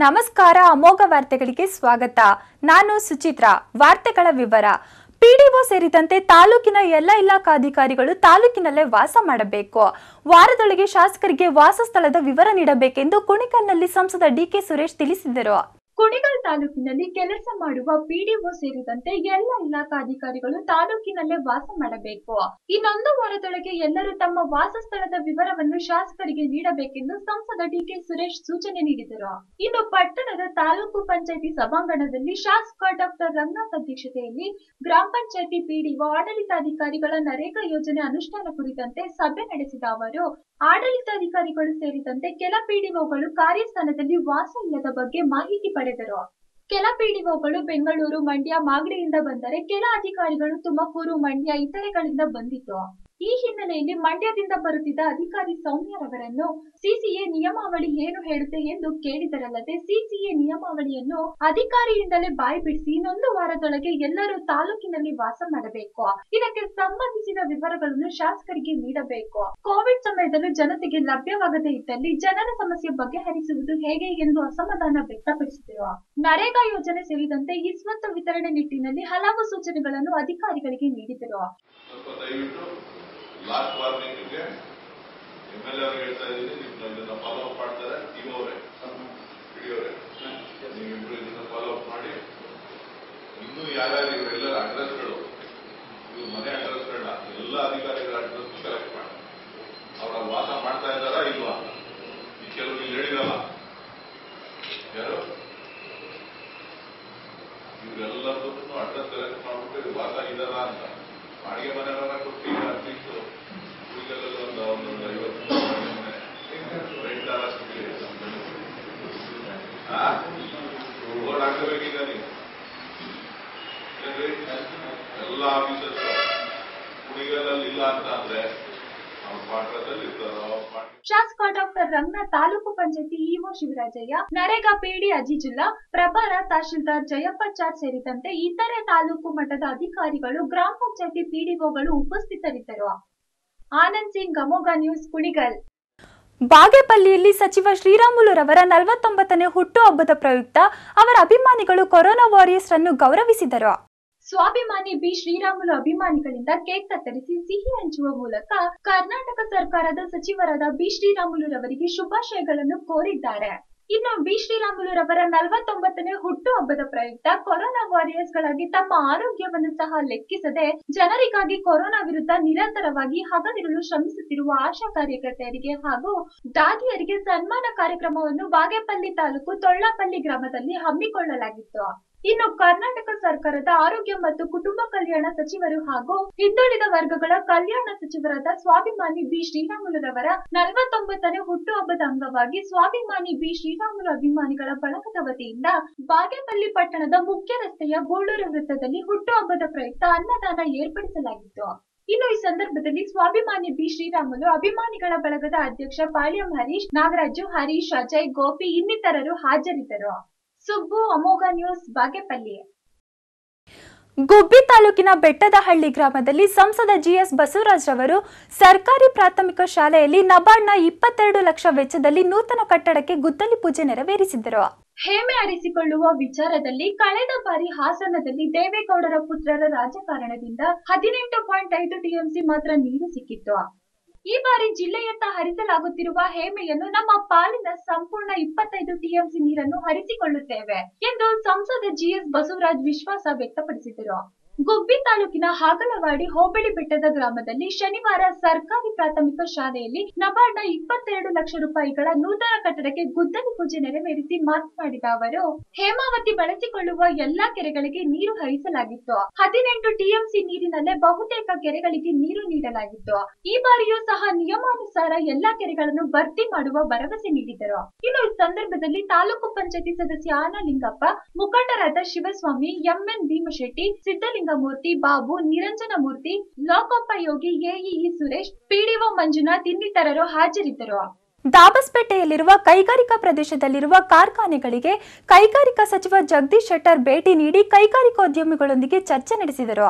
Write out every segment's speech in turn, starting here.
ನಮಸ್ಕಾರ ಅಮೋಘ ವಾರ್ತೆಗಳಿಗೆ ಸ್ವಾಗತ ನಾನು ಸುಚಿತ್ರಾ ವಾರ್ತೆಗಳ ವಿವರ ಪಿಡಿಒ ಸೇರಿದಂತೆ ತಾಲೂಕಿನ ಎಲ್ಲ ಇಲಾಖಾಧಿಕಾರಿಗಳು ತಾಲೂಕಿನಲ್ಲೇ ವಾಸ ಮಾಡಬೇಕು ವಾರದೊಳಗೆ ಶಾಸಕರಿಗೆ ವಾಸಸ್ಥಳದ ವಿವರ ನೀಡಬೇಕೆಂದು ಕುಣಿಕಲ್ನಲ್ಲಿ ಸಂಸದ ಡಿಕೆ ಸುರೇಶ್ ತಿಳಿಸಿದರು ಕುಣಿಗಲ್ ತಾಲೂಕಿನಲ್ಲಿ ಕೆಲಸ ಮಾಡುವ ಪಿಡಿಒ ಸೇರಿದಂತೆ ಎಲ್ಲ ಇಲಾಖಾಧಿಕಾರಿಗಳು ತಾಲೂಕಿನಲ್ಲೇ ವಾಸ ಮಾಡಬೇಕು ಇನ್ನೊಂದು ವಾರದೊಳಗೆ ಎಲ್ಲರೂ ತಮ್ಮ ವಾಸಸ್ಥಳದ ವಿವರವನ್ನು ಶಾಸಕರಿಗೆ ನೀಡಬೇಕೆಂದು ಸಂಸದ ಡಿಕೆ ಸುರೇಶ್ ಸೂಚನೆ ನೀಡಿದರು ಇನ್ನು ಪಟ್ಟಣದ ತಾಲೂಕು ಪಂಚಾಯಿತಿ ಸಭಾಂಗಣದಲ್ಲಿ ಶಾಸಕ ಡಾಕ್ಟರ್ ರಂಗನಾಥ್ ಅಧ್ಯಕ್ಷತೆಯಲ್ಲಿ ಗ್ರಾಮ ಪಂಚಾಯಿತಿ ಪಿಡಿಒ ಆಡಳಿತಾಧಿಕಾರಿಗಳ ನರೇಗಾ ಯೋಜನೆ ಅನುಷ್ಠಾನ ಕುರಿತಂತೆ ಸಭೆ ನಡೆಸಿದ ಅವರು ಆಡಳಿತಾಧಿಕಾರಿಗಳು ಸೇರಿದಂತೆ ಕೆಲ ಪಿಡಿಒಗಳು ಕಾರ್ಯಸ್ಥಾನದಲ್ಲಿ ವಾಸ ಇಲ್ಲದ ಬಗ್ಗೆ ಮಾಹಿತಿ ಪಡೆದರು ಕೆಲ ಪಿಡಿಒಗಳು ಬೆಂಗಳೂರು ಮಂಡ್ಯ ಮಾಗಡಿಯಿಂದ ಬಂದರೆ ಕೆಲ ಅಧಿಕಾರಿಗಳು ತುಮಕೂರು ಮಂಡ್ಯ ಇತರೆಗಳಿಂದ ಬಂದಿತ್ತು ಈ ಹಿನ್ನೆಲೆಯಲ್ಲಿ ಮಂಡ್ಯದಿಂದ ಬರುತ್ತಿದ್ದ ಅಧಿಕಾರಿ ಸೌಮ್ಯರವರನ್ನು ಸಿಸಿಎ ನಿಯಮಾವಳಿ ಏನು ಹೇಳುತ್ತೆ ಎಂದು ಕೇಳಿದರಲ್ಲದೆ ಸಿಸಿಎ ನಿಯಮಾವಳಿಯನ್ನು ಅಧಿಕಾರಿಯಿಂದಲೇ ಬಾಯಿ ಬಿಡಿಸಿ ಇನ್ನೊಂದು ವಾರದೊಳಗೆ ಎಲ್ಲರೂ ತಾಲೂಕಿನಲ್ಲಿ ವಾಸ ಮಾಡಬೇಕು ಇದಕ್ಕೆ ಸಂಬಂಧಿಸಿದ ವಿವರಗಳನ್ನು ಶಾಸಕರಿಗೆ ನೀಡಬೇಕು ಕೋವಿಡ್ ಸಮಯದಲ್ಲೂ ಜನತೆಗೆ ಲಭ್ಯವಾಗದೇ ಇದ್ದಲ್ಲಿ ಜನರ ಸಮಸ್ಯೆ ಬಗೆಹರಿಸುವುದು ಹೇಗೆ ಎಂದು ಅಸಮಾಧಾನ ವ್ಯಕ್ತಪಡಿಸಿದರು ನರೇಗಾ ಯೋಜನೆ ಸೇರಿದಂತೆ ಇಸ್ವತ್ತು ವಿತರಣೆ ನಿಟ್ಟಿನಲ್ಲಿ ಹಲವು ಸೂಚನೆಗಳನ್ನು ಅಧಿಕಾರಿಗಳಿಗೆ ನೀಡಿದರು ಸ್ವಲ್ಪ ದಯವಿಟ್ಟು ಲಾಸ್ಟ್ ವಾರ್ನಿಂಗ್ಗೆ ಎಮ್ ಎಲ್ ಎ ಅವ್ರಿಗೆ ಹೇಳ್ತಾ ಇದ್ದೀನಿ ನೀವು ಇದನ್ನ ಫಾಲೋ ಅಪ್ ಮಾಡ್ತಾರೆ ಟಿ ಅವರೇ ಅವರೇ ನೀವಿಬ್ರು ಇದನ್ನ ಫಾಲೋ ಅಪ್ ಮಾಡಿ ಇನ್ನೂ ಯಾರ್ಯಾರು ಇವರೆಲ್ಲರ ಅಡ್ರೆಸ್ಗಳು ಇವ್ರ ಮನೆ ಅಡ್ರೆಸ್ಗಳನ್ನ ಎಲ್ಲ ಅಧಿಕಾರಿಗಳ ಅಡ್ರೆಸ್ ಕಲೆಕ್ಟ್ ಮಾಡಿ ಅವರ ವಾಸ ಮಾಡ್ತಾ ಇದ್ದಾರಾ ಇಲ್ವಾ ಈ ಕೆಲವು ಇಲ್ಲಿ ಹೇಳಿರಲ್ಲ ಯಾರು ಇವರೆಲ್ಲದಕ್ಕೂ ಅಡ್ರೆಸ್ ಕಲೆಕ್ಟ್ ಮಾಡ್ಬಿಟ್ಟು ಇವ್ರು ವಾಸ ಇದಾರ ಅಂತ ಬಾಡಿಗೆ ಮನೆಯವರ ಕೊಟ್ಟು ಈಗ ಅಟ್ಲೀಸ್ಟ್ ಉಳಿಗಲಲ್ಲಿ ಒಂದು ಒಂದೊಂದು ಐವತ್ತು ಬಾಡಿಗೆ ಮನೆ ರೆಂಟ್ ಅಷ್ಟು ಬೋರ್ಡ್ ಹಾಕಬೇಕೀಗ ನೀವು ಏನ್ರಿ? ಎಲ್ಲ ಆಫೀಸರ್ಸ್ ಕುಡಿಗಲಲ್ಲಿ ಇಲ್ಲ ಅಂತ ಅಂದ್ರೆ ಅವ್ರ ಪಾಠದಲ್ಲಿ ಇರ್ತಾರೋ ಪಾಠ ಶಾಸಕ doctor Ranganath taluk panchayat EO Shivarajaiah NREGA PD Azizulla ಪ್ರಭಾರ ತಹಶೀಲ್ದಾರ್ ಜಯಪ್ಪಾಚಾರ್ ಸೇರಿದಂತೆ ಇತರೆ ತಾಲೂಕು ಮಟ್ಟದ ಅಧಿಕಾರಿಗಳು ಗ್ರಾಮ ಪಂಚಾಯತಿ ಪಿಡಿಒಗಳು ಉಪಸ್ಥಿತರಿದ್ದರು ಆನಂದ್ ಸಿಂಗ್ ಗಮೋಗ ನ್ಯೂಸ್ ಕುಣಿಗಲ್ ಬಾಗೇಪಲ್ಲಿಯಲ್ಲಿ ಸಚಿವ ಶ್ರೀರಾಮುಲುರವರ ನಲವತ್ತೊಂಬತ್ತನೇ ಹುಟ್ಟುಹಬ್ಬದ ಪ್ರಯುಕ್ತ ಅವರ ಅಭಿಮಾನಿಗಳು ಕೊರೋನಾ ವಾರಿಯರ್ಸ್ ಅನ್ನು ಗೌರವಿಸಿದರು ಸ್ವಾಭಿಮಾನಿ ಬಿ ಶ್ರೀರಾಮುಲು ಅಭಿಮಾನಿಗಳಿಂದ ಕೇಕ್ ಕತ್ತರಿಸಿ ಸಿಹಿ ಹಂಚುವ ಮೂಲಕ ಕರ್ನಾಟಕ ಸರ್ಕಾರದ ಸಚಿವರಾದ ಬಿ ಶ್ರೀರಾಮುಲುರವರಿಗೆ ಶುಭಾಶಯಗಳನ್ನು ಕೋರಿದ್ದಾರೆ ಇನ್ನು ಬಿ ಶ್ರೀರಾಮುಲುರವರ ನಲವತ್ತೊಂಬತ್ತನೇ ಹುಟ್ಟುಹಬ್ಬದ ಪ್ರಯುಕ್ತ ಕೊರೋನಾ ವಾರಿಯರ್ಸ್ ಗಳಾಗಿ ತಮ್ಮ ಆರೋಗ್ಯವನ್ನು ಸಹ ಲೆಕ್ಕಿಸದೆ ಜನರಿಗಾಗಿ ಕೊರೋನಾ ವಿರುದ್ಧ ನಿರಂತರವಾಗಿ ಹಗಲಿರುಳು ಶ್ರಮಿಸುತ್ತಿರುವ ಆಶಾ ಕಾರ್ಯಕರ್ತೆಯರಿಗೆ ಹಾಗೂ ದಾದಿಯರಿಗೆ ಸನ್ಮಾನ ಕಾರ್ಯಕ್ರಮವನ್ನು ಬಾಗೇಪಲ್ಲಿ ತಾಲೂಕು ತೊಳ್ಳಪಲ್ಲಿ ಗ್ರಾಮದಲ್ಲಿ ಹಮ್ಮಿಕೊಳ್ಳಲಾಗಿತ್ತು ಇನ್ನು ಕರ್ನಾಟಕ ಸರ್ಕಾರದ ಆರೋಗ್ಯ ಮತ್ತು ಕುಟುಂಬ ಕಲ್ಯಾಣ ಸಚಿವರು ಹಾಗೂ ಹಿಂದುಳಿದ ವರ್ಗಗಳ ಕಲ್ಯಾಣ ಸಚಿವರಾದ ಸ್ವಾಭಿಮಾನಿ ಬಿ ಶ್ರೀರಾಮುಲುರವರ ನಲವತ್ತೊಂಬತ್ತನೇ ಹುಟ್ಟುಹಬ್ಬದ ಅಂಗವಾಗಿ ಸ್ವಾಭಿಮಾನಿ ಬಿ ಶ್ರೀರಾಮುಲು ಅಭಿಮಾನಿಗಳ ಬಳಗದ ವತಿಯಿಂದ ಬಾಗೇಪಲ್ಲಿ ಪಟ್ಟಣದ ಮುಖ್ಯ ರಸ್ತೆಯ ಗೋಳೂರು ವೃತ್ತದಲ್ಲಿ ಹುಟ್ಟುಹಬ್ಬದ ಪ್ರಯುಕ್ತ ಅನ್ನದಾನ ಏರ್ಪಡಿಸಲಾಗಿತ್ತು ಇನ್ನು ಈ ಸಂದರ್ಭದಲ್ಲಿ ಸ್ವಾಭಿಮಾನಿ ಬಿ ಶ್ರೀರಾಮುಲು ಅಭಿಮಾನಿಗಳ ಬಳಗದ ಅಧ್ಯಕ್ಷ ಪಾಳ್ಯಂ ಹರೀಶ್ ನಾಗರಾಜು ಹರೀಶ್ ಅಜಯ್ ಗೋಪಿ ಇನ್ನಿತರರು ಹಾಜರಿದ್ದರು ಸುಬ್ಬು ಅಮೋಘ ನ್ಯೂಸ್ ಬಾಗೇಪಲ್ಲಿ ಗುಬ್ಬಿ ತಾಲೂಕಿನ ಬೆಟ್ಟದಹಳ್ಳಿ ಗ್ರಾಮದಲ್ಲಿ ಸಂಸದ ಜಿಎಸ್ ಬಸವರಾಜ್ ರವರು ಸರ್ಕಾರಿ ಪ್ರಾಥಮಿಕ ಶಾಲೆಯಲ್ಲಿ ನಬಾರ್ಡ್ನ ಇಪ್ಪತ್ತೆರಡು ಲಕ್ಷ ವೆಚ್ಚದಲ್ಲಿ ನೂತನ ಕಟ್ಟಡಕ್ಕೆ ಗುದ್ದಲಿ ಪೂಜೆ ನೆರವೇರಿಸಿದರು ಹೇಮೆ ಅರಿಸಿಕೊಳ್ಳುವ ವಿಚಾರದಲ್ಲಿ ಕಳೆದ ಬಾರಿ ಹಾಸನದಲ್ಲಿ ದೇವೇಗೌಡರ ಪುತ್ರರ ರಾಜಕಾರಣದಿಂದ ಹದಿನೆಂಟು ಪಾಯಿಂಟ್ ಐದು ಟಿಎಂಸಿ ಮಾತ್ರ ನೀರು ಸಿಕ್ಕಿತ್ತು ಈ ಬಾರಿ ಜಿಲ್ಲೆಯತ್ತ ಹರಿಸಲಾಗುತ್ತಿರುವ ಹೇಮೆಯನ್ನು ನಮ್ಮ ಪಾಲಿನ ಸಂಪೂರ್ಣ ಇಪ್ಪತ್ತೈದು ಟಿಎಂಸಿ ನೀರನ್ನು ಹರಿಸಿಕೊಳ್ಳುತ್ತೇವೆ ಎಂದು ಸಂಸದ ಜಿಎಸ್ ಬಸವರಾಜ್ ವಿಶ್ವಾಸ ವ್ಯಕ್ತಪಡಿಸಿದರು ಗುಬ್ಬಿ ತಾಲೂಕಿನ ಹಾಗಲವಾಡಿ ಹೋಬಳಿ ಬೆಟ್ಟದ ಗ್ರಾಮದಲ್ಲಿ ಶನಿವಾರ ಸರ್ಕಾರಿ ಪ್ರಾಥಮಿಕ ಶಾಲೆಯಲ್ಲಿ ನಬಾರ್ಡ್ನ ಇಪ್ಪತ್ತೆರಡು ಲಕ್ಷ ರೂಪಾಯಿಗಳ ನೂತನ ಕಟ್ಟಡಕ್ಕೆ ಗುದ್ದಲಿ ಪೂಜೆ ನೆರವೇರಿಸಿ ಮಾತನಾಡಿದ ಅವರು ಹೇಮಾವತಿ ಬಳಸಿಕೊಳ್ಳುವ ಎಲ್ಲಾ ಕೆರೆಗಳಿಗೆ ನೀರು ಹರಿಸಲಾಗಿತ್ತು ಹದಿನೆಂಟು ಟಿಎಂಸಿ ನೀರಿನಲ್ಲೇ ಬಹುತೇಕ ಕೆರೆಗಳಿಗೆ ನೀರು ನೀಡಲಾಗಿತ್ತು ಈ ಬಾರಿಯೂ ಸಹ ನಿಯಮಾನುಸಾರ ಎಲ್ಲಾ ಕೆರೆಗಳನ್ನು ಭರ್ತಿ ಮಾಡುವ ಭರವಸೆ ನೀಡಿದರು ಇನ್ನು ಈ ಸಂದರ್ಭದಲ್ಲಿ ತಾಲೂಕು ಪಂಚಾಯತಿ ಸದಸ್ಯ ಆನಲಿಂಗಪ್ಪ ಮುಖಂಡರಾದ ಶಿವಸ್ವಾಮಿ ಎಂಎನ್ ಭೀಮಶೆಟ್ಟಿ ಸಿದ್ದಲಿಂಗಮೂರ್ತಿ ಬಾಬು ನಿರಂಜನ ಮೂರ್ತಿ ಲೋಕೋಪಯೋಗಿ ಎಇಇ ಸುರೇಶ್ ಪಿಡಿಒ ಮಂಜುನಾಥ್ ಇನ್ನಿತರರು ಹಾಜರಿದ್ದರು ದಾಬಸ್ಪೇಟೆಯಲ್ಲಿರುವ ಕೈಗಾರಿಕಾ ಪ್ರದೇಶದಲ್ಲಿರುವ ಕಾರ್ಖಾನೆಗಳಿಗೆ ಕೈಗಾರಿಕಾ ಸಚಿವ ಜಗದೀಶ್ ಶೆಟ್ಟರ್ ಭೇಟಿ ನೀಡಿ ಕೈಗಾರಿಕೋದ್ಯಮಿಗಳೊಂದಿಗೆ ಚರ್ಚೆ ನಡೆಸಿದರು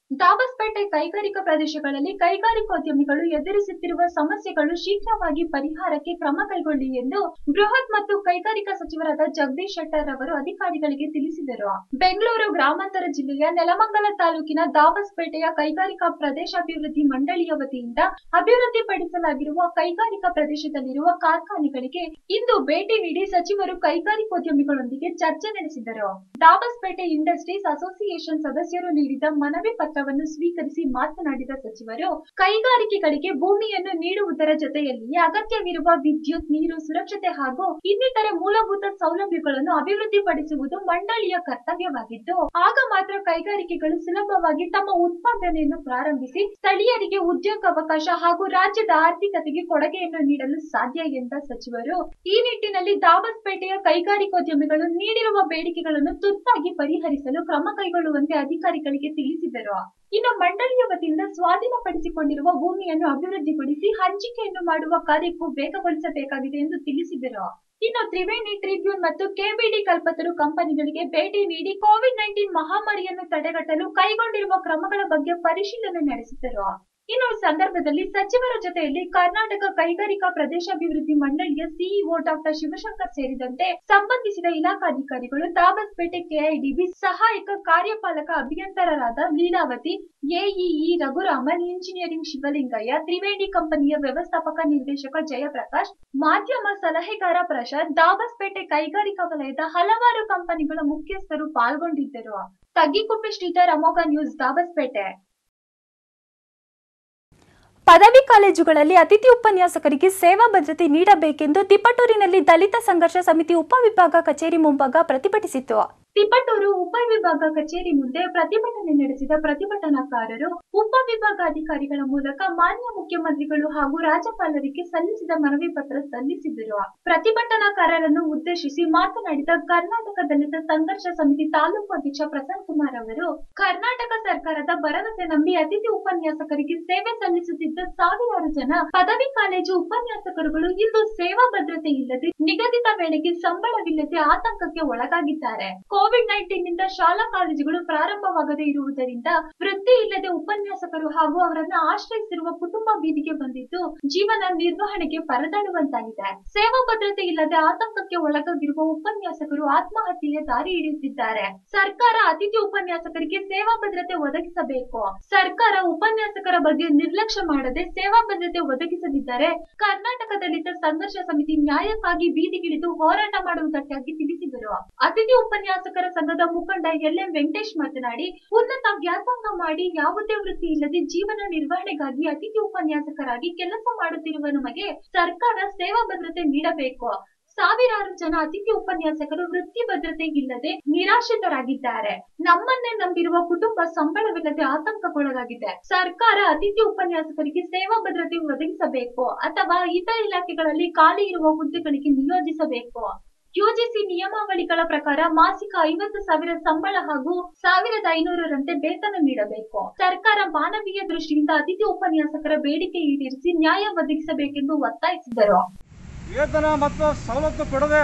ದಾಬಸ್ಪೇಟೆ ಕೈಗಾರಿಕಾ ಪ್ರದೇಶಗಳಲ್ಲಿ ಕೈಗಾರಿಕೋದ್ಯಮಿಗಳು ಎದುರಿಸುತ್ತಿರುವ ಸಮಸ್ಯೆಗಳು ಶೀಘ್ರವಾಗಿ ಪರಿಹಾರಕ್ಕೆ ಕ್ರಮ ಕೈಗೊಳ್ಳಿ ಎಂದು ಬೃಹತ್ ಮತ್ತು ಕೈಗಾರಿಕಾ ಸಚಿವರಾದ ಜಗದೀಶ್ ಶೆಟ್ಟರ್ ಅವರು ಅಧಿಕಾರಿಗಳಿಗೆ ತಿಳಿಸಿದರು ಬೆಂಗಳೂರು ಗ್ರಾಮಾಂತರ ಜಿಲ್ಲೆಯ ನೆಲಮಂಗಲ ತಾಲೂಕಿನ ದಾಬಸ್ಪೇಟೆಯ ಕೈಗಾರಿಕಾ ಪ್ರದೇಶಾಭಿವೃದ್ಧಿ ಮಂಡಳಿಯ ವತಿಯಿಂದ ಅಭಿವೃದ್ಧಿಪಡಿಸಲಾಗಿರುವ ಕೈಗಾರಿಕಾ ಪ್ರದೇಶದಲ್ಲಿರುವ ಕಾರ್ಖಾನೆಗಳಿಗೆ ಇಂದು ಭೇಟಿ ನೀಡಿ ಸಚಿವರು ಕೈಗಾರಿಕೋದ್ಯಮಿಗಳೊಂದಿಗೆ ಚರ್ಚೆ ನಡೆಸಿದರು ದಾಬಸ್ಪೇಟೆ ಇಂಡಸ್ಟ್ರೀಸ್ ಅಸೋಸಿಯೇಷನ್ ಸದಸ್ಯರು ನೀಡಿದ ಮನವಿ ಪತ್ರವನ್ನು ಸ್ವೀಕರಿಸಿ ಮಾತನಾಡಿದ ಸಚಿವರು ಕೈಗಾರಿಕೆಗಳಿಗೆ ಭೂಮಿಯನ್ನು ನೀಡುವುದರ ಜೊತೆಯಲ್ಲಿಯೇ ಅಗತ್ಯವಿರುವ ವಿದ್ಯುತ್ ನೀರು ಸುರಕ್ಷತೆ ಹಾಗೂ ಇನ್ನಿತರೆ ಮೂಲಭೂತ ಸೌಲಭ್ಯಗಳನ್ನು ಅಭಿವೃದ್ಧಿಪಡಿಸುವುದು ಮಂಡಳಿಯ ಕರ್ತವ್ಯವಾಗಿದ್ದು ಆಗ ಮಾತ್ರ ಕೈಗಾರಿಕೆಗಳು ಸುಲಭವಾಗಿ ತಮ್ಮ ಉತ್ಪಾದನೆಯನ್ನು ಪ್ರಾರಂಭಿಸಿ ಸ್ಥಳೀಯರಿಗೆ ಉದ್ಯೋಗಾವಕಾಶ ಹಾಗೂ ರಾಜ್ಯದ ಆರ್ಥಿಕತೆಗೆ ಕೊಡುಗೆಯನ್ನು ನೀಡಲು ಸಾಧ್ಯ ಎಂದ ಸಚಿವರು ಈ ನಿಟ್ಟಿನಲ್ಲಿ ದಾಬಸ್ಪೇಟೆಯ ಕೈಗಾರಿಕೋದ್ಯಮಿಗಳು ನೀಡಿರುವ ಬೇಡಿಕೆಗಳನ್ನು ತುರ್ತಾಗಿ ಪರಿಹರಿಸಲು ಕ್ರಮ ಕೈಗೊಳ್ಳುವಂತೆ ಅಧಿಕಾರಿಗಳಿಗೆ ತಿಳಿಸಿದರು ಇನ್ನು ಮಂಡಳಿಯ ವತಿಯಿಂದ ಸ್ವಾಧೀನಪಡಿಸಿಕೊಂಡಿರುವ ಭೂಮಿಯನ್ನು ಅಭಿವೃದ್ಧಿಗೊಳಿಸಿ ಹಂಚಿಕೆಯನ್ನು ಮಾಡುವ ಕಾರ್ಯಕ್ಕೂ ವೇಗಗೊಳಿಸಬೇಕಾಗಿದೆ ಎಂದು ತಿಳಿಸಿದರು ಇನ್ನು ತ್ರಿವೇಣಿ ಟ್ರಿಬ್ಯೂನ್ ಮತ್ತು ಕೆಬಿಡಿ ಕಲ್ಪತರು ಕಂಪನಿಗಳಿಗೆ ಭೇಟಿ ನೀಡಿ ಕೋವಿಡ್ ನೈನ್ಟೀನ್ ಮಹಾಮಾರಿಯನ್ನು ತಡೆಗಟ್ಟಲು ಕೈಗೊಂಡಿರುವ ಕ್ರಮಗಳ ಬಗ್ಗೆ ಪರಿಶೀಲನೆ ನಡೆಸಿದರು ಇನ್ನು ಈ ಸಂದರ್ಭದಲ್ಲಿ ಸಚಿವರ ಜೊತೆಯಲ್ಲಿ ಕರ್ನಾಟಕ ಕೈಗಾರಿಕಾ ಪ್ರದೇಶಾಭಿವೃದ್ಧಿ ಮಂಡಳಿಯ ಸಿಇಒ ಡಾಕ್ಟರ್ ಶಿವಶಂಕರ್ ಸೇರಿದಂತೆ ಸಂಬಂಧಿಸಿದ ಇಲಾಖಾಧಿಕಾರಿಗಳು ದಾಬಸ್ಪೇಟೆ ಕೆಐಡಿಬಿ ಸಹಾಯಕ ಕಾರ್ಯಪಾಲಕ ಅಭಿಯಂತರರಾದ ಲೀಲಾವತಿ ಎಇಇ ರಘುರಾಮನ್ ಇಂಜಿನಿಯರಿಂಗ್ ಶಿವಲಿಂಗಯ್ಯ ತ್ರಿವೇಣಿ ಕಂಪನಿಯ ವ್ಯವಸ್ಥಾಪಕ ನಿರ್ದೇಶಕ ಜಯಪ್ರಕಾಶ್ ಮಾಧ್ಯಮ ಸಲಹೆಗಾರ ಪ್ರಶಾಂತ್ ದಾಬಸ್ಪೇಟೆ ಕೈಗಾರಿಕಾ ವಲಯದ ಹಲವಾರು ಕಂಪನಿಗಳ ಮುಖ್ಯಸ್ಥರು ಪಾಲ್ಗೊಂಡಿದ್ದರು ತಗ್ಗಿಕುಪ್ಪೆ ಶ್ರೀಧರ್ ಅಮೋಘ ನ್ಯೂಸ್ ದಾಬಸ್ಪೇಟೆ ಪದವಿ ಕಾಲೇಜುಗಳಲ್ಲಿ ಅತಿಥಿ ಉಪನ್ಯಾಸಕರಿಗೆ ಸೇವಾ ಭದ್ರತೆ ನೀಡಬೇಕೆಂದು ತಿಪಟೂರಿನಲ್ಲಿ ದಲಿತ ಸಂಘರ್ಷ ಸಮಿತಿ ಉಪವಿಭಾಗ ಕಚೇರಿ ಮುಂಭಾಗ ಪ್ರತಿಭಟಿಸಿತು ತಿಪಟೂರು ಉಪವಿಭಾಗ ಕಚೇರಿ ಮುಂದೆ ಪ್ರತಿಭಟನೆ ನಡೆಸಿದ ಪ್ರತಿಭಟನಾಕಾರರು ಉಪವಿಭಾಗಾಧಿಕಾರಿಗಳ ಮೂಲಕ ಮಾನ್ಯ ಮುಖ್ಯಮಂತ್ರಿಗಳು ಹಾಗೂ ರಾಜ್ಯಪಾಲರಿಗೆ ಸಲ್ಲಿಸಿದ ಮನವಿ ಪತ್ರ ಸಲ್ಲಿಸಿದರು ಪ್ರತಿಭಟನಾಕಾರರನ್ನು ಉದ್ದೇಶಿಸಿ ಮಾತನಾಡಿದ ಕರ್ನಾಟಕ ದಲಿತ ಸಂಘರ್ಷ ಸಮಿತಿ ತಾಲೂಕು ಅಧ್ಯಕ್ಷ ಪ್ರಸನ್ನ ಕುಮಾರ್ ಅವರು ಕರ್ನಾಟಕ ಸರ್ಕಾರದ ಭರವಸೆ ನಂಬಿ ಅತಿಥಿ ಉಪನ್ಯಾಸಕರಿಗೆ ಸೇವೆ ಸಲ್ಲಿಸುತ್ತಿದ್ದ ಸಾವಿರಾರು ಜನ ಪದವಿ ಕಾಲೇಜು ಉಪನ್ಯಾಸಕರುಗಳು ಇಂದು ಸೇವಾ ಭದ್ರತೆ ಇಲ್ಲದೆ ನಿಗದಿತ ವೇಳೆಗೆ ಸಂಬಳವಿಲ್ಲದೆ ಆತಂಕಕ್ಕೆ ಒಳಗಾಗಿದ್ದಾರೆ ಕೋವಿಡ್ ನೈನ್ಟೀನ್ ನಿಂದ ಶಾಲಾ ಕಾಲೇಜುಗಳು ಪ್ರಾರಂಭವಾಗದೇ ಇರುವುದರಿಂದ ವೃತ್ತಿ ಇಲ್ಲದೆ ಉಪನ್ಯಾಸಕರು ಹಾಗೂ ಅವರನ್ನ ಆಶ್ರಯಿಸಿರುವ ಕುಟುಂಬ ಬೀದಿಗೆ ಬಂದಿದ್ದು ಜೀವನ ನಿರ್ವಹಣೆಗೆ ಪರದಾಡುವಂತಾಗಿದೆ ಸೇವಾ ಭದ್ರತೆ ಇಲ್ಲದೆ ಆತಂಕಕ್ಕೆ ಒಳಗಾಗಿರುವ ಉಪನ್ಯಾಸಕರು ಆತ್ಮಹತ್ಯೆಯ ದಾರಿ ಹಿಡಿಯುತ್ತಿದ್ದಾರೆ ಸರ್ಕಾರ ಅತಿಥಿ ಉಪನ್ಯಾಸಕರಿಗೆ ಸೇವಾ ಭದ್ರತೆ ಒದಗಿಸಬೇಕು ಸರ್ಕಾರ ಉಪನ್ಯಾಸಕರ ಬಗ್ಗೆ ನಿರ್ಲಕ್ಷ್ಯ ಮಾಡದೆ ಸೇವಾ ಭದ್ರತೆ ಒದಗಿಸದಿದ್ದರೆ ಕರ್ನಾಟಕ ದಲಿತ ಸಂಘರ್ಷ ಸಮಿತಿ ನ್ಯಾಯಕ್ಕಾಗಿ ಬೀದಿಗಿಳಿದು ಹೋರಾಟ ಮಾಡುವುದಕ್ಕಾಗಿ ತಿಳಿಸಿದರು ಅತಿಥಿ ಉಪನ್ಯಾಸಕರ ಸಂಘದ ಮುಖಂಡ ಎಲ್ ಎಂ ವೆಂಕಟೇಶ್ ಮಾತನಾಡಿ ಉನ್ನತ ವ್ಯಾಸಂಗ ಮಾಡಿ ಯಾವುದೇ ವೃತ್ತಿ ಇಲ್ಲದೆ ಜೀವನ ನಿರ್ವಹಣೆಗಾಗಿ ಅತಿಥಿ ಉಪನ್ಯಾಸಕರಾಗಿ ಕೆಲಸ ಮಾಡುತ್ತಿರುವ ನಮಗೆ ಸರ್ಕಾರ ಸೇವಾ ಭದ್ರತೆ ನೀಡಬೇಕು ಸಾವಿರಾರು ಜನ ಅತಿಥಿ ಉಪನ್ಯಾಸಕರು ವೃತ್ತಿ ಭದ್ರತೆ ಇಲ್ಲದೆ ನಿರಾಶ್ರಿತರಾಗಿದ್ದಾರೆ ನಮ್ಮನ್ನೇ ನಂಬಿರುವ ಕುಟುಂಬ ಸಂಬಳವಿಲ್ಲದೆ ಆತಂಕಕ್ಕೊಳಗಾಗಿದೆ ಸರ್ಕಾರ ಅತಿಥಿ ಉಪನ್ಯಾಸಕರಿಗೆ ಸೇವಾ ಭದ್ರತೆ ಒದಗಿಸಬೇಕು ಅಥವಾ ಇತರ ಇಲಾಖೆಗಳಲ್ಲಿ ಖಾಲಿ ಇರುವ ಹುದ್ದೆಗಳಿಗೆ ನಿಯೋಜಿಸಬೇಕು ಯುಜಿಸಿ ನಿಯಮಾವಳಿಗಳ ಪ್ರಕಾರ ಮಾಸಿಕ ಐವತ್ತು ಸಾವಿರ ಸಂಬಳ ಹಾಗೂ ಸಾವಿರದ ಐನೂರರಂತೆ ವೇತನ ನೀಡಬೇಕು ಸರ್ಕಾರ ಮಾನವೀಯ ದೃಷ್ಟಿಯಿಂದ ಅತಿಥಿ ಉಪನ್ಯಾಸಕರ ಬೇಡಿಕೆ ಈಡೇರಿಸಿ ನ್ಯಾಯ ಒದಗಿಸಬೇಕೆಂದು ಒತ್ತಾಯಿಸಿದರು ವೇತನ ಮತ್ತು ಸವಲತ್ತು ಕೊಡದೆ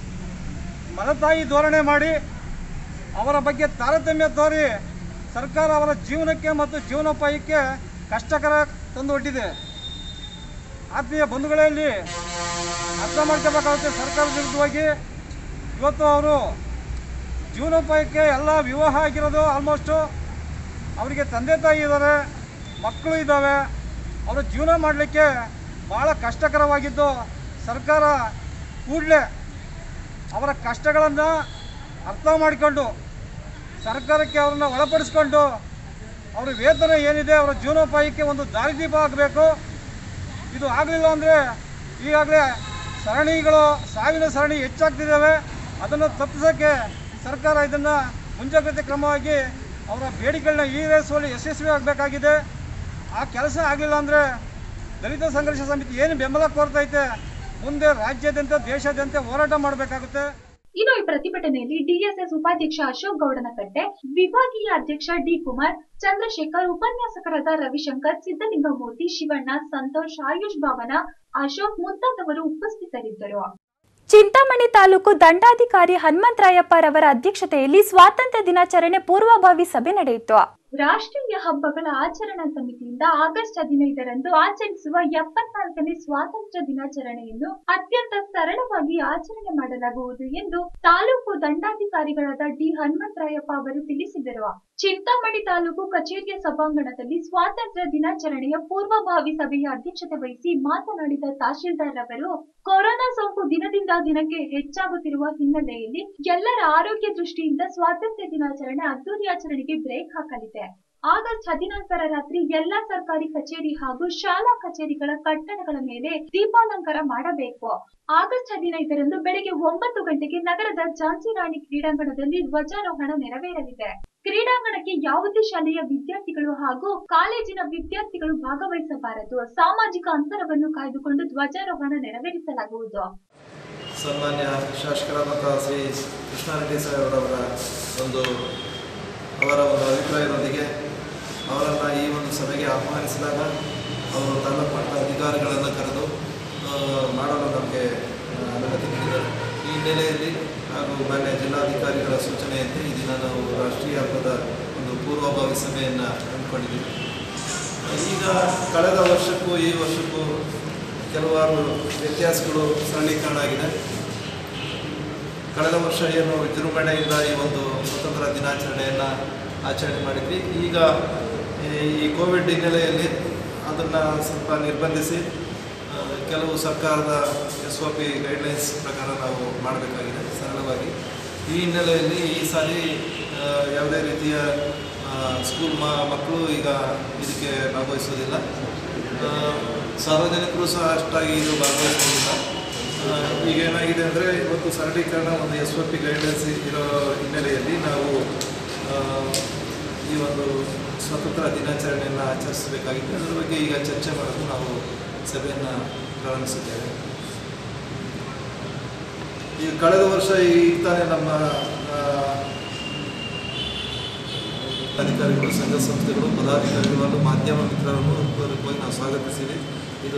ಮಲತಾಯಿ ಧೋರಣೆ ಮಾಡಿ ಅವರ ಬಗ್ಗೆ ತಾರತಮ್ಯ ತೋರಿ ಸರ್ಕಾರ ಅವರ ಜೀವನಕ್ಕೆ ಮತ್ತು ಜೀವನೋಪಾಯಕ್ಕೆ ಕಷ್ಟಕರ ತಂದೊಡ್ಡಿದೆ ಆತ್ಮೀಯ ಬಂಧುಗಳಲ್ಲಿ ಅರ್ಥ ಮಾಡ್ಕೋಬೇಕಾಗುತ್ತೆ ಸರ್ಕಾರದ ವಿರುದ್ಧವಾಗಿ ಇವತ್ತು ಅವರು ಜೀವನೋಪಾಯಕ್ಕೆ ಎಲ್ಲ ವಿವಾಹ ಆಗಿರೋದು ಆಲ್ಮೋಸ್ಟು ಅವರಿಗೆ ತಂದೆ ತಾಯಿ ಇದ್ದಾರೆ ಮಕ್ಕಳು ಇದ್ದಾವೆ ಅವರು ಜೀವನ ಮಾಡಲಿಕ್ಕೆ ಭಾಳ ಕಷ್ಟಕರವಾಗಿದ್ದು ಸರ್ಕಾರ ಕೂಡಲೇ ಅವರ ಕಷ್ಟಗಳನ್ನು ಅರ್ಥ ಮಾಡಿಕೊಂಡು ಸರ್ಕಾರಕ್ಕೆ ಅವ್ರನ್ನ ಒಳಪಡಿಸ್ಕೊಂಡು ಅವರ ವೇತನ ಏನಿದೆ ಅವರ ಜೀವನೋಪಾಯಕ್ಕೆ ಒಂದು ದಾರಿದೀಪ ಆಗಬೇಕು ಇದು ಆಗಲಿಲ್ಲ ಅಂದರೆ ಈಗಾಗಲೇ ಸರಣಿಗಳು ಸಾವಿನ ಸರಣಿ ಹೆಚ್ಚಾಗ್ತಿದ್ದಾವೆ ಅದನ್ನು ತಪ್ಪಿಸೋಕ್ಕೆ ಸರ್ಕಾರ ಇದನ್ನು ಮುಂಜಾಗ್ರತೆ ಕ್ರಮವಾಗಿ ಅವರ ಬೇಡಿಕೆಗಳನ್ನ ಈಡೇರಿಸುವಲ್ಲಿ ಯಶಸ್ವಿ ಆಗಬೇಕಾಗಿದೆ ಆ ಕೆಲಸ ಆಗಲಿಲ್ಲ ಅಂದರೆ ದಲಿತ ಸಂಘರ್ಷ ಸಮಿತಿ ಏನು ಬೆಂಬಲ ಕೋರ್ತೈತೆ ಮುಂದೆ ರಾಜ್ಯಾದ್ಯಂತ ದೇಶಾದ್ಯಂತ ಹೋರಾಟ ಮಾಡಬೇಕಾಗುತ್ತೆ ಇನ್ನು ಈ ಪ್ರತಿಭಟನೆಯಲ್ಲಿ ಡಿಎಸ್ಎಸ್ ಉಪಾಧ್ಯಕ್ಷ ಅಶೋಕ್ ಗೌಡನಕಟ್ಟೆ ವಿಭಾಗೀಯ ಅಧ್ಯಕ್ಷ ಡಿ ಕುಮಾರ್ ಚಂದ್ರಶೇಖರ್ ಉಪನ್ಯಾಸಕರಾದ ರವಿಶಂಕರ್ ಸಿದ್ದಲಿಂಗಮೂರ್ತಿ ಶಿವಣ್ಣ ಸಂತೋಷ್ ಆಯುಷ್ ಭಾವನ ಅಶೋಕ್ ಮುಂತಾದವರು ಉಪಸ್ಥಿತರಿದ್ದರು ಚಿಂತಾಮಣಿ ತಾಲೂಕು ದಂಡಾಧಿಕಾರಿ ಹನುಮಂತರಾಯಪ್ಪ ರವರ ಅಧ್ಯಕ್ಷತೆಯಲ್ಲಿ ಸ್ವಾತಂತ್ರ್ಯ ದಿನಾಚರಣೆ ಪೂರ್ವಭಾವಿ ಸಭೆ ನಡೆಯಿತು ರಾಷ್ಟ್ರೀಯ ಹಬ್ಬಗಳ ಆಚರಣಾ ಸಮಿತಿಯಿಂದ ಆಗಸ್ಟ್ ಹದಿನೈದರಂದು ಆಚರಿಸುವ ಎಪ್ಪತ್ನಾಲ್ಕನೇ ಸ್ವಾತಂತ್ರ್ಯ ದಿನಾಚರಣೆಯನ್ನು ಅತ್ಯಂತ ಸರಳವಾಗಿ ಆಚರಣೆ ಮಾಡಲಾಗುವುದು ಎಂದು ತಾಲೂಕು ದಂಡಾಧಿಕಾರಿಗಳಾದ ಡಿ ಹನುಮಂತರಾಯಪ್ಪ ಅವರು ತಿಳಿಸಿದರು ಚಿಂತಾಮಣಿ ತಾಲೂಕು ಕಚೇರಿಯ ಸಭಾಂಗಣದಲ್ಲಿ ಸ್ವಾತಂತ್ರ್ಯ ದಿನಾಚರಣೆಯ ಪೂರ್ವಭಾವಿ ಸಭೆಯ ಅಧ್ಯಕ್ಷತೆ ವಹಿಸಿ ಮಾತನಾಡಿದ ತಹಶೀಲ್ದಾರ್ ಅವರು ಕೊರೋನಾ ಸೋಂಕು ದಿನದಿಂದ ದಿನಕ್ಕೆ ಹೆಚ್ಚಾಗುತ್ತಿರುವ ಹಿನ್ನೆಲೆಯಲ್ಲಿ ಎಲ್ಲರ ಆರೋಗ್ಯ ದೃಷ್ಟಿಯಿಂದ ಸ್ವಾತಂತ್ರ್ಯ ದಿನಾಚರಣೆ ಅದ್ದೂರಿ ಆಚರಣೆಗೆ ಬ್ರೇಕ್ ಹಾಕಲಿದೆ ಆಗಸ್ಟ್ ಹದಿನಾಲ್ಕರ ರಾತ್ರಿ ಎಲ್ಲಾ ಸರ್ಕಾರಿ ಕಚೇರಿ ಹಾಗೂ ಶಾಲಾ ಕಚೇರಿಗಳ ಕಟ್ಟಡಗಳ ಮೇಲೆ ದೀಪಾಲಂಕಾರ ಮಾಡಬೇಕು ಆಗಸ್ಟ್ ಹದಿನೈದರಂದು ಬೆಳಗ್ಗೆ ಒಂಬತ್ತು ಗಂಟೆಗೆ ನಗರದ ಝಾನ್ಸಿ ರಾಣಿ ಕ್ರೀಡಾಂಗಣದಲ್ಲಿ ಧ್ವಜಾರೋಹಣ ನೆರವೇರಲಿದೆ ಕ್ರೀಡಾಂಗಣಕ್ಕೆ ಯಾವುದೇ ಶಾಲೆಯ ವಿದ್ಯಾರ್ಥಿಗಳು ಹಾಗೂ ಕಾಲೇಜಿನ ವಿದ್ಯಾರ್ಥಿಗಳು ಭಾಗವಹಿಸಬಾರದು ಸಾಮಾಜಿಕ ಅಂತರವನ್ನು ಕಾಯ್ದುಕೊಂಡು ಧ್ವಜಾರೋಹಣ ನೆರವೇರಿಸಲಾಗುವುದು ಸನ್ಮಾನ್ಯ ಶಾಸಕರಾದಂಥ ಶ್ರೀ ಕೃಷ್ಣಾರೆಡ್ಡಿ ಸಾಹೇಬ್ರವರ ಒಂದು ಅವರ ಒಂದು ಅಭಿಪ್ರಾಯದೊಂದಿಗೆ ಅವರನ್ನು ಈ ಒಂದು ಸಭೆಗೆ ಆಹ್ವಾನಿಸಿದಾಗ ಅವರು ತಾಲೂಕು ಮಟ್ಟದ ಅಧಿಕಾರಿಗಳನ್ನು ಕರೆದು ಆ, ಮಾಡಲು ನಮಗೆ ಆ, ಅನುಮತಿ ನೀಡಿದರು ಈ ಹಿನ್ನೆಲೆಯಲ್ಲಿ ಹಾಗೂ ಮಾನ್ಯ ಜಿಲ್ಲಾಧಿಕಾರಿಗಳ ಸೂಚನೆಯಂತೆ ಈ ದಿನ ನಾವು ರಾಷ್ಟ್ರೀಯ ಹಬ್ಬದ ಒಂದು ಪೂರ್ವಭಾವಿ ಸಭೆಯನ್ನು ಹಮ್ಮಿಕೊಂಡಿದ್ದೀವಿ ಈಗ ಕಳೆದ ವರ್ಷಕ್ಕೂ ಈ ವರ್ಷಕ್ಕೂ ಕೆಲವಾರು ವ್ಯತ್ಯಾಸಗಳು ಸರಳೀಕರಣ ಆಗಿದೆ ಕಳೆದ ವರ್ಷ ಏನು ವಿಜೃಂಭಣೆಯಿಂದ ಈ ಒಂದು ಸ್ವತಂತ್ರ ದಿನಾಚರಣೆಯನ್ನು ಆಚರಣೆ ಮಾಡಿದ್ವಿ ಈಗ ಈ- ಈ ಕೋವಿಡ್ ಹಿನ್ನೆಲೆಯಲ್ಲಿ ಅದನ್ನು ಸ್ವಲ್ಪ ನಿರ್ಬಂಧಿಸಿ ಆ, ಕೆಲವು ಸರ್ಕಾರದ ಎಸ್ ಒ ಪಿ ಗೈಡ್ಲೈನ್ಸ್ ಪ್ರಕಾರ ನಾವು ಮಾಡಬೇಕಾಗಿದೆ ಸರಳವಾಗಿ ಈ ಹಿನ್ನೆಲೆಯಲ್ಲಿ ಈ ಸಾರಿ ಆ, ಯಾವುದೇ ರೀತಿಯ ಆ, ಸ್ಕೂಲ್ ಮ ಮಕ್ಕಳು ಈಗ ಇದಕ್ಕೆ ಭಾಗವಹಿಸೋದಿಲ್ಲ ಆ, ಸಾರ್ವಜನಿಕರು ಸಹ ಅಷ್ಟಾಗಿ ಇದು ಭಾಗವಹಿಸೋದಿಲ್ಲ ಆ, ಈಗ ಏನಾಗಿದೆ ಅಂದರೆ ಇವತ್ತು ಸರಳೀಕರಣ ಒಂದು ಎಸ್ ಒ ಪಿ ಗೈಡ್ಲೈನ್ಸ್ ಇರೋ ಹಿನ್ನೆಲೆಯಲ್ಲಿ ನಾವು ಆ, ಈ ಒಂದು ಸ್ವತಂತ್ರ ದಿನಾಚರಣೆಯನ್ನು ಆಚರಿಸಬೇಕಾಗಿತ್ತು ಅದರ ಬಗ್ಗೆ ಈಗ ಚರ್ಚೆ ಮಾಡಲು ನಾವು ಸಭೆಯನ್ನು ಪ್ರಾರಂಭಿಸಿದ್ದೇವೆ ಈಗ ಕಳೆದ ವರ್ಷ ಈಗ ತಾನೇ ನಮ್ಮ ಆ, ಅಧಿಕಾರಿಗಳು ಸಂಘ ಸಂಸ್ಥೆಗಳು ಪದಾಧಿಕಾರಿಗಳು ಹಾಗೂ ಮಾಧ್ಯಮ ಮಿತ್ರರನ್ನು ಹೃತ್ಪೂರ್ವಕವಾಗಿ ನಾವು ಸ್ವಾಗತಿಸಿವಿ ಇದು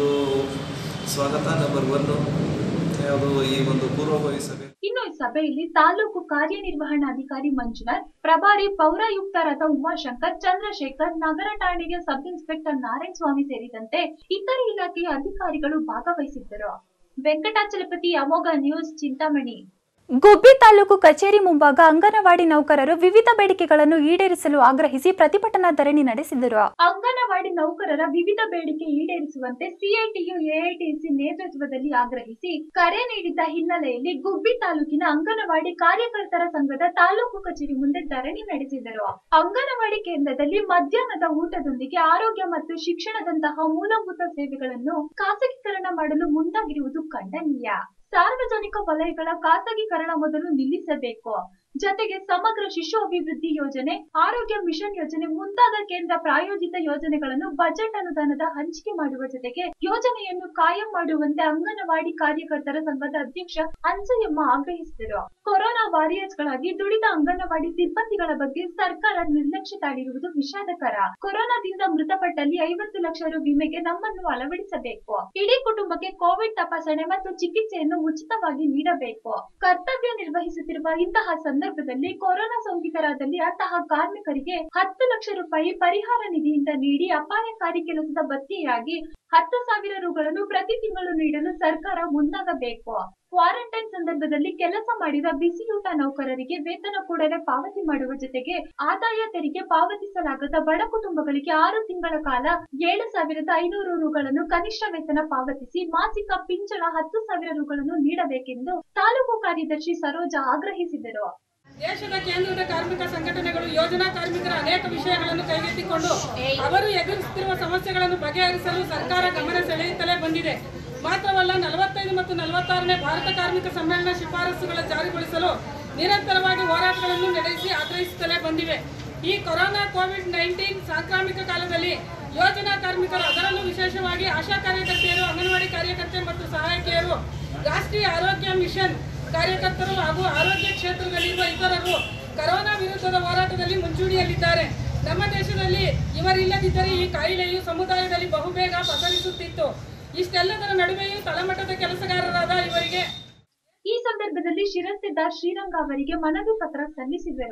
ಸ್ವಾಗತ ನಂಬರ್ ಒನ್ನು ಯಾವುದು ಈ ಒಂದು ಪೂರ್ವಭಾವಿ ಸಭೆ ಇನ್ನು ಈ ಸಭೆಯಲ್ಲಿ ತಾಲೂಕು ಕಾರ್ಯನಿರ್ವಹಣಾಧಿಕಾರಿ ಮಂಜುನಾಥ್ ಪ್ರಭಾರಿ ಪೌರಾಯುಕ್ತರಾದ ಉಮಾಶಂಕರ್ ಚಂದ್ರಶೇಖರ್ ನಗರ ಠಾಣೆಗೆ ಸಬ್ ಇನ್ಸ್ಪೆಕ್ಟರ್ ನಾರಾಯಣ ಸ್ವಾಮಿ ಸೇರಿದಂತೆ ಇತರೆ ಇಲಾಖೆಯ ಅಧಿಕಾರಿಗಳು ಭಾಗವಹಿಸಿದ್ದರು ವೆಂಕಟಾಚಲಪತಿ ಅಮೋಘ ನ್ಯೂಸ್ ಚಿಂತಾಮಣಿ ಗುಬ್ಬಿ ತಾಲೂಕು ಕಚೇರಿ ಮುಂಭಾಗ ಅಂಗನವಾಡಿ ನೌಕರರು ವಿವಿಧ ಬೇಡಿಕೆಗಳನ್ನು ಈಡೇರಿಸಲು ಆಗ್ರಹಿಸಿ ಪ್ರತಿಭಟನಾ ಧರಣಿ ನಡೆಸಿದರು ಅಂಗನವಾಡಿ ನೌಕರರ ವಿವಿಧ ಬೇಡಿಕೆ ಈಡೇರಿಸುವಂತೆ ಸಿಐಟಿಯು ಎಐಟಿಸಿ ನೇತೃತ್ವದಲ್ಲಿ ಆಗ್ರಹಿಸಿ ಕರೆ ನೀಡಿದ್ದ ಹಿನ್ನೆಲೆಯಲ್ಲಿ ಗುಬ್ಬಿ ತಾಲೂಕಿನ ಅಂಗನವಾಡಿ ಕಾರ್ಯಕರ್ತರ ಸಂಘದ ತಾಲೂಕು ಕಚೇರಿ ಮುಂದೆ ಧರಣಿ ನಡೆಸಿದರು ಅಂಗನವಾಡಿ ಕೇಂದ್ರದಲ್ಲಿ ಮಧ್ಯಾಹ್ನದ ಊಟದೊಂದಿಗೆ ಆರೋಗ್ಯ ಮತ್ತು ಶಿಕ್ಷಣದಂತಹ ಮೂಲಭೂತ ಸೇವೆಗಳನ್ನು ಖಾಸಗೀಕರಣ ಮಾಡಲು ಮುಂದಾಗಿರುವುದು ಖಂಡನೀಯ ಸಾರ್ವಜನಿಕ ವಲಯಗಳ ಖಾಸಗೀಕರಣ ಮೊದಲು ನಿಲ್ಲಿಸಬೇಕು ಜತೆಗೆ ಸಮಗ್ರ ಶಿಶು ಅಭಿವೃದ್ಧಿ ಯೋಜನೆ ಆರೋಗ್ಯ ಮಿಷನ್ ಯೋಜನೆ ಮುಂತಾದ ಕೇಂದ್ರ ಪ್ರಾಯೋಜಿತ ಯೋಜನೆಗಳನ್ನು ಬಜೆಟ್ ಅನುದಾನದ ಹಂಚಿಕೆ ಮಾಡುವ ಜೊತೆಗೆ ಯೋಜನೆಯನ್ನು ಕಾಯಂ ಮಾಡುವಂತೆ ಅಂಗನವಾಡಿ ಕಾರ್ಯಕರ್ತರ ಸಂಘದ ಅಧ್ಯಕ್ಷ ಅನ್ಸಯಮ್ಮ ಆಗ್ರಹಿಸಿದರು ಕೊರೋನಾ ವಾರಿಯರ್ಸ್ಗಳಾಗಿ ದುಡಿದ ಅಂಗನವಾಡಿ ಸಿಬ್ಬಂದಿಗಳ ಬಗ್ಗೆ ಸರ್ಕಾರ ನಿರ್ಲಕ್ಷ್ಯ ತಾಳಿರುವುದು ವಿಷಾದಕರ ಕೊರೋನಾದಿಂದ ಮೃತಪಟ್ಟಲ್ಲಿ ಐವತ್ತು ಲಕ್ಷ ರು ವಿಮೆಗೆ ನಮ್ಮನ್ನು ಅಳವಡಿಸಬೇಕು ಇಡೀ ಕುಟುಂಬಕ್ಕೆ ಕೋವಿಡ್ ತಪಾಸಣೆ ಮತ್ತು ಚಿಕಿತ್ಸೆಯನ್ನು ಉಚಿತವಾಗಿ ನೀಡಬೇಕು ಕರ್ತವ್ಯ ನಿರ್ವಹಿಸುತ್ತಿರುವ ಇಂತಹ ಸಂದರ್ಭದಲ್ಲಿ ಕೊರೋನಾ ಸೋಂಕಿತರಾದಲ್ಲಿ ಅಂತಹ ಕಾರ್ಮಿಕರಿಗೆ ಹತ್ತು ಲಕ್ಷ ರೂಪಾಯಿ ಪರಿಹಾರ ನಿಧಿಯಿಂದ ನೀಡಿ ಅಪಾಯಕಾರಿ ಕೆಲಸದ ಭತ್ಯೆಯಾಗಿ ಹತ್ತು ಸಾವಿರ ರುಗಳನ್ನು ಪ್ರತಿ ತಿಂಗಳು ನೀಡಲು ಸರ್ಕಾರ ಮುಂದಾಗಬೇಕು ಕ್ವಾರಂಟೈನ್ ಸಂದರ್ಭದಲ್ಲಿ ಕೆಲಸ ಮಾಡಿದ ಬಿಸಿಯೂಟ ನೌಕರರಿಗೆ ವೇತನ ಕೂಡಲೇ ಪಾವತಿ ಮಾಡುವ ಜೊತೆಗೆ ಆದಾಯ ತೆರಿಗೆ ಪಾವತಿಸಲಾಗದ ಬಡ ಕುಟುಂಬಗಳಿಗೆ ಆರು ತಿಂಗಳ ಕಾಲ ಏಳು ಸಾವಿರದ ಐನೂರು ರುಗಳನ್ನು ಕನಿಷ್ಠ ವೇತನ ಪಾವತಿಸಿ ಮಾಸಿಕ ಪಿಂಚಣ ಹತ್ತು ಸಾವಿರ ರುಗಳನ್ನು ನೀಡಬೇಕೆಂದು ತಾಲೂಕು ಕಾರ್ಯದರ್ಶಿ ಸರೋಜಾ ಆಗ್ರಹಿಸಿದರು ದೇಶದ ಕೇಂದ್ರದ ಕಾರ್ಮಿಕ ಸಂಘಟನೆಗಳು ಯೋಜನಾ ಕಾರ್ಮಿಕರ ಅನೇಕ ವಿಷಯಗಳನ್ನು ಕೈಗೆತ್ತಿಕೊಂಡು ಅವರು ಎದುರಿಸುತ್ತಿರುವ ಸಮಸ್ಯೆಗಳನ್ನು ಬಗೆಹರಿಸಲು ಸರ್ಕಾರ ಗಮನ ಸೆಳೆಯುತ್ತಲೇ ಬಂದಿದೆ ಮಾತ್ರವಲ್ಲ ನಲವತ್ತೈದು ಮತ್ತು ನಲವತ್ತಾರನೇ ಭಾರತ ಕಾರ್ಮಿಕ ಸಮ್ಮೇಳನ ಶಿಫಾರಸುಗಳ ಜಾರಿಗೊಳಿಸಲು ನಿರಂತರವಾಗಿ ಹೋರಾಟಗಳನ್ನು ನಡೆಸಿ ಆಗ್ರಹಿಸುತ್ತಲೇ ಬಂದಿವೆ ಈ ಕೊರೋನಾ ಕೋವಿಡ್ ನೈನ್ಟೀನ್ ಸಾಂಕ್ರಾಮಿಕ ಕಾಲದಲ್ಲಿ ಯೋಜನಾ ಕಾರ್ಮಿಕರು ಅದರಲ್ಲೂ ವಿಶೇಷವಾಗಿ ಆಶಾ ಕಾರ್ಯಕರ್ತೆಯರು ಅಂಗನವಾಡಿ ಕಾರ್ಯಕರ್ತೆ ಮತ್ತು ಸಹಾಯಕಿಯರು ರಾಷ್ಟ್ರೀಯ ಆರೋಗ್ಯ ಮಿಷನ್ ಕಾರ್ಯಕರ್ತರು ಹಾಗೂ ಆರೋಗ್ಯ ಕ್ಷೇತ್ರದಲ್ಲಿರುವ ಇತರರು ಕರೋನಾ ವಿರುದ್ಧದ ಹೋರಾಟದಲ್ಲಿ ಮುಂಚೂಣಿಯಲ್ಲಿದ್ದಾರೆ ನಮ್ಮ ದೇಶದಲ್ಲಿ ಇವರಿಲ್ಲದಿದ್ದರೆ ಈ ಕಾಯಿಲೆಯು ಸಮುದಾಯದಲ್ಲಿ ಬಹುಬೇಗ ಪಸರಿಸುತ್ತಿತ್ತು ಇಷ್ಟೆಲ್ಲದರ ನಡುವೆಯೂ ತಳಮಟ್ಟದ ಕೆಲಸಗಾರರಾದ ಇವರಿಗೆ ಈ ಸಂದರ್ಭದಲ್ಲಿ ಶಿರಸ್ತೆದಾರ್ ಶ್ರೀರಂಗ ಅವರಿಗೆ ಮನವಿ ಪತ್ರ ಸಲ್ಲಿಸಿದರು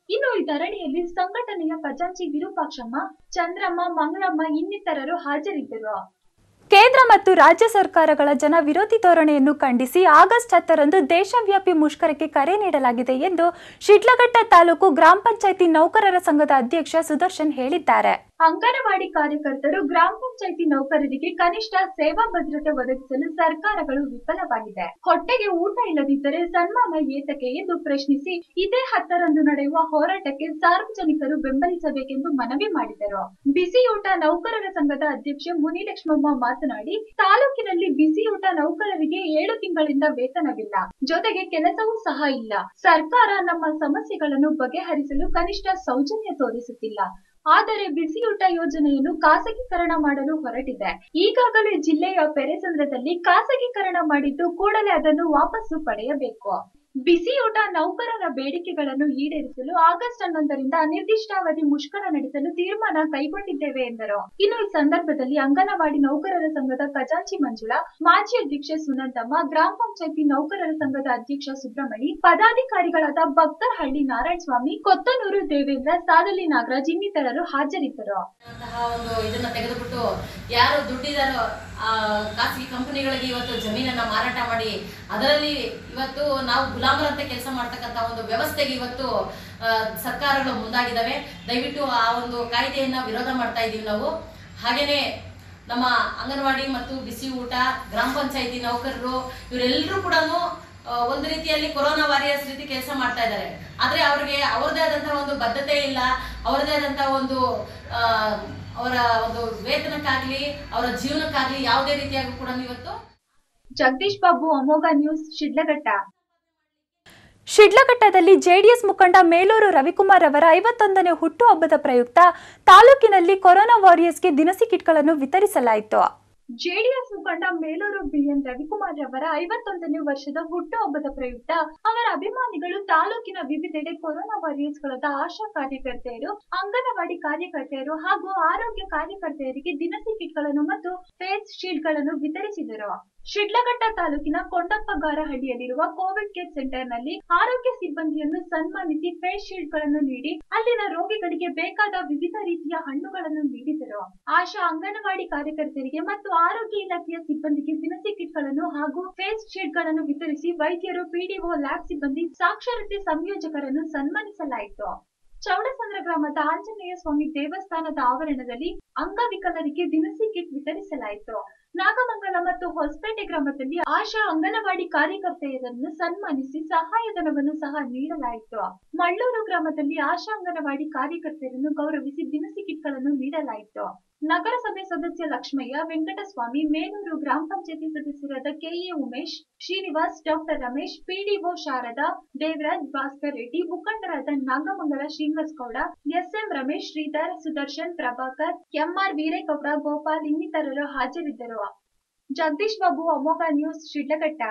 ಇನ್ನು ಈ ಧರಣಿಯಲ್ಲಿ ಸಂಘಟನೆಯ ಖಜಾಂಚಿ ವಿರೂಪಾಕ್ಷಮ್ಮ ಚಂದ್ರಮ್ಮ ಮಂಗಳಮ್ಮ ಇನ್ನಿತರರು ಹಾಜರಿದ್ದರು ಕೇಂದ್ರ ಮತ್ತು ರಾಜ್ಯ ಸರ್ಕಾರಗಳ ಜನ ವಿರೋಧಿ ಧೋರಣೆಯನ್ನು ಖಂಡಿಸಿ ಆಗಸ್ಟ್ ಹತ್ತರಂದು ದೇಶವ್ಯಾಪಿ ಮುಷ್ಕರಕ್ಕೆ ಕರೆ ನೀಡಲಾಗಿದೆ ಎಂದು ಶಿಡ್ಲಘಟ್ಟ ತಾಲೂಕು ಗ್ರಾಮ ಪಂಚಾಯಿತಿ ನೌಕರರ ಸಂಘದ ಅಧ್ಯಕ್ಷ ಸುದರ್ಶನ್ ಹೇಳಿದ್ದಾರೆ ಅಂಗನವಾಡಿ ಕಾರ್ಯಕರ್ತರು ಗ್ರಾಮ ಪಂಚಾಯಿತಿ ನೌಕರರಿಗೆ ಕನಿಷ್ಠ ಸೇವಾ ಭದ್ರತೆ ಒದಗಿಸಲು ಸರ್ಕಾರಗಳು ವಿಫಲವಾಗಿದೆ ಹೊಟ್ಟೆಗೆ ಊಟ ಇಲ್ಲದಿದ್ದರೆ ಸನ್ಮಾನ ಏತಕ್ಕೆ ಎಂದು ಪ್ರಶ್ನಿಸಿ ಇದೇ ಹತ್ತರಂದು ನಡೆಯುವ ಹೋರಾಟಕ್ಕೆ ಸಾರ್ವಜನಿಕರು ಬೆಂಬಲಿಸಬೇಕೆಂದು ಮನವಿ ಮಾಡಿದರು ಬಿಸಿಯೂಟ ನೌಕರರ ಸಂಘದ ಅಧ್ಯಕ್ಷೆ ಮುನಿಲಕ್ಷ್ಮಮ್ಮ ಮಾತನಾಡಿ ತಾಲೂಕಿನಲ್ಲಿ ಬಿಸಿಯೂಟ ನೌಕರರಿಗೆ ಏಳು ತಿಂಗಳಿಂದ ವೇತನವಿಲ್ಲ ಜೊತೆಗೆ ಕೆಲಸವೂ ಸಹ ಇಲ್ಲ ಸರ್ಕಾರ ನಮ್ಮ ಸಮಸ್ಯೆಗಳನ್ನು ಬಗೆಹರಿಸಲು ಕನಿಷ್ಠ ಸೌಜನ್ಯ ತೋರಿಸುತ್ತಿಲ್ಲ ಆದರೆ ಬಿಸಿಯೂಟ ಯೋಜನೆಯನ್ನು ಖಾಸಗೀಕರಣ ಮಾಡಲು ಹೊರಟಿದೆ ಈಗಾಗಲೇ ಜಿಲ್ಲೆಯ ಪೆರೆಸಂದ್ರದಲ್ಲಿ ಖಾಸಗೀಕರಣ ಮಾಡಿದ್ದು ಕೂಡಲೇ ಅದನ್ನು ವಾಪಸ್ಸು ಪಡೆಯಬೇಕು ಬಿಸಿಯೂಟ ನೌಕರರ ಬೇಡಿಕೆಗಳನ್ನು ಈಡೇರಿಸಲು ಆಗಸ್ಟ್ ಹನ್ನೊಂದರಿಂದ ಅನಿರ್ದಿಷ್ಟಾವಧಿ ಮುಷ್ಕರ ನಡೆಸಲು ತೀರ್ಮಾನ ಕೈಗೊಂಡಿದ್ದೇವೆ ಎಂದರು ಇನ್ನು ಈ ಸಂದರ್ಭದಲ್ಲಿ ಅಂಗನವಾಡಿ ನೌಕರರ ಸಂಘದ ಖಜಾಂಚಿ ಮಂಜುಳಾ ಮಾಜಿ ಅಧ್ಯಕ್ಷೆ ಸುನಂದಮ್ಮ ಗ್ರಾಮ ಪಂಚಾಯತಿ ನೌಕರರ ಸಂಘದ ಅಧ್ಯಕ್ಷ ಸುಬ್ರಹ್ಮಣಿ ಪದಾಧಿಕಾರಿಗಳಾದ ಭಕ್ತರಹಳ್ಳಿ ನಾರಾಯಣಸ್ವಾಮಿ ಕೊತ್ತನೂರು ದೇವೇಂದ್ರ ಸಾದಲಿ ನಾಗರಾಜ್ ಇನ್ನಿತರರು ಹಾಜರಿದ್ದರು ಅಂತಹ ಒಂದು ಇದನ್ನ ತೆಗೆದುಬಿಟ್ಟು ಯಾರು ದುಡ್ಡಿದಾರೋ ಆ ಖಾಸಗಿ ಕಂಪನಿಗಳಿಗೆ ಇವತ್ತು ಜಮೀನನ್ನ ಮಾರಾಟ ಮಾಡಿ ಅದರಲ್ಲಿ ಇವತ್ತು ನಾವು ಗುಲಾಮರಂತೆ ಕೆಲಸ ಮಾಡ್ತಕ್ಕಂಥ ಒಂದು ವ್ಯವಸ್ಥೆಗೆ ಇವತ್ತು ಆ, ಸರ್ಕಾರಗಳು ಮುಂದಾಗಿದ್ದಾವೆ ದಯವಿಟ್ಟು ಆ ಒಂದು ಕಾಯ್ದೆಯನ್ನ ವಿರೋಧ ಮಾಡ್ತಾ ಇದ್ದೀವಿ ನಾವು ಹಾಗೇನೆ ನಮ್ಮ ಅಂಗನವಾಡಿ ಮತ್ತು ಬಿಸಿ ಊಟ ಗ್ರಾಮ ಪಂಚಾಯತಿ ನೌಕರರು ಇವರೆಲ್ಲರೂ ಕೂಡ ಒಂದು ರೀತಿಯಲ್ಲಿ ಕೊರೋನಾ ವಾರಿಯರ್ಸ್ ರೀತಿ ಕೆಲಸ ಮಾಡ್ತಾ ಇದ್ದಾರೆ ಆದ್ರೆ ಅವ್ರಿಗೆ ಅವ್ರದೇ ಆದಂತಹ ಒಂದು ಬದ್ಧತೆ ಇಲ್ಲ ಅವರದೇ ಆದಂತಹ ಒಂದು ಆ, ಅವರ ಒಂದು ವೇತನಕ್ಕಾಗ್ಲಿ ಅವರ ಜೀವನಕ್ಕಾಗ್ಲಿ ಯಾವುದೇ ರೀತಿಯಾಗಿ ಕೂಡ ಇವತ್ತು ಜಗದೀಶ್ ಬಾಬು ಅಮೋಘ ನ್ಯೂಸ್ ಶಿಡ್ಲಘಟ್ಟ ಶಿಡ್ಲಘಟ್ಟದಲ್ಲಿ ಜೆಡಿಎಸ್ ಮುಖಂಡ ಮೇಲೂರು ರವಿಕುಮಾರ್ ಅವರ ಐವತ್ತೊಂದನೇ ಹುಟ್ಟುಹಬ್ಬದ ಪ್ರಯುಕ್ತ ತಾಲೂಕಿನಲ್ಲಿ ಕೊರೋನಾ ವಾರಿಯರ್ಸ್ಗೆ ದಿನಸಿ ಕಿಟ್ಗಳನ್ನು ವಿತರಿಸಲಾಯಿತು ಜೆಡಿಎಸ್ ಮುಖಂಡ ಮೇಲೂರು ಬಿಎನ್ ರವಿಕುಮಾರ್ ರವರ ಐವತ್ತೊಂದನೇ ವರ್ಷದ ಹುಟ್ಟುಹಬ್ಬದ ಪ್ರಯುಕ್ತ ಅವರ ಅಭಿಮಾನಿಗಳು ತಾಲೂಕಿನ ವಿವಿಧೆಡೆ ಕೊರೋನಾ ವಾರಿಯರ್ಸ್ಗಳಾದ ಆಶಾ ಕಾರ್ಯಕರ್ತೆಯರು ಅಂಗನವಾಡಿ ಕಾರ್ಯಕರ್ತೆಯರು ಹಾಗೂ ಆರೋಗ್ಯ ಕಾರ್ಯಕರ್ತೆಯರಿಗೆ ದಿನಸಿ ಕಿಟ್ಗಳನ್ನು ಮತ್ತು ಫೇಸ್ ಶೀಲ್ಡ್ ಗಳನ್ನು ವಿತರಿಸಿದರು ಶಿಡ್ಲಘಟ್ಟ ತಾಲೂಕಿನ ಕೊಂಡಪ್ಪಗಾರಹಳ್ಳಿಯಲ್ಲಿರುವ ಕೋವಿಡ್ ಕೇರ್ ಸೆಂಟರ್ ನಲ್ಲಿ ಆರೋಗ್ಯ ಸಿಬ್ಬಂದಿಯನ್ನು ಸನ್ಮಾನಿಸಿ ಫೇಸ್ ಶೀಲ್ಡ್ ಗಳನ್ನು ನೀಡಿ ಅಲ್ಲಿನ ರೋಗಿಗಳಿಗೆ ಬೇಕಾದ ವಿವಿಧ ರೀತಿಯ ಹಣ್ಣುಗಳನ್ನು ನೀಡಿದರು ಆಶಾ ಅಂಗನವಾಡಿ ಕಾರ್ಯಕರ್ತರಿಗೆ ಮತ್ತು ಆರೋಗ್ಯ ಇಲಾಖೆಯ ಸಿಬ್ಬಂದಿಗೆ ದಿನಸಿ ಕಿಟ್ಗಳನ್ನು ಹಾಗೂ ಫೇಸ್ ಶೀಲ್ಡ್ ಗಳನ್ನು ವಿತರಿಸಿ ವೈದ್ಯರು ಪಿಡಿಒ ಲ್ಯಾಬ್ ಸಿಬ್ಬಂದಿ ಸಾಕ್ಷರತೆ ಸಂಯೋಜಕರನ್ನು ಸನ್ಮಾನಿಸಲಾಯಿತು ಚೌಡಸಂದ್ರ ಗ್ರಾಮದ ಆಂಜನೇಯ ಸ್ವಾಮಿ ದೇವಸ್ಥಾನದ ಆವರಣದಲ್ಲಿ ಅಂಗವಿಕಲರಿಗೆ ದಿನಸಿ ಕಿಟ್ ವಿತರಿಸಲಾಯಿತು ನಾಗಮಂಗಲ ಮತ್ತು ಹೊಸಪೇಟೆ ಗ್ರಾಮದಲ್ಲಿ ಆಶಾ ಅಂಗನವಾಡಿ ಕಾರ್ಯಕರ್ತೆಯರನ್ನು ಸನ್ಮಾನಿಸಿ ಸಹಾಯಧನವನ್ನು ಸಹ ನೀಡಲಾಯಿತು ಮಳ್ಳೂರು ಗ್ರಾಮದಲ್ಲಿ ಆಶಾ ಅಂಗನವಾಡಿ ಕಾರ್ಯಕರ್ತೆಯರನ್ನು ಗೌರವಿಸಿ ದಿನಸಿ ಕಿಟ್ಗಳನ್ನು ನೀಡಲಾಯಿತು ನಗರಸಭೆ ಸದಸ್ಯ ಲಕ್ಷ್ಮಯ್ಯ ವೆಂಕಟಸ್ವಾಮಿ ಮೇಲೂರು ಗ್ರಾಮ ಪಂಚಾಯತಿ ಸದಸ್ಯರಾದ KA Umesh Srinivas doctor Ramesh PDO Sharada Devaraj Bhaskar Reddy ಮುಖಂಡರಾದ ನಾಗಮಂಗಲ ಶ್ರೀನಿವಾಸ್ ಗೌಡ ಎಸ್ಎಂ ರಮೇಶ್ ಶ್ರೀಧರ್ ಸುದರ್ಶನ್ ಪ್ರಭಾಕರ್ ಎಂಆರ್ ವೀರೇಗೌಡ ಗೋಪಾಲ್ ಇನ್ನಿತರರು ಹಾಜರಿದ್ದರು ಜಗದೀಶ್ ಬಾಬು ಅಮೋಘ ನ್ಯೂಸ್ ಶಿಡ್ಲಘಟ್ಟ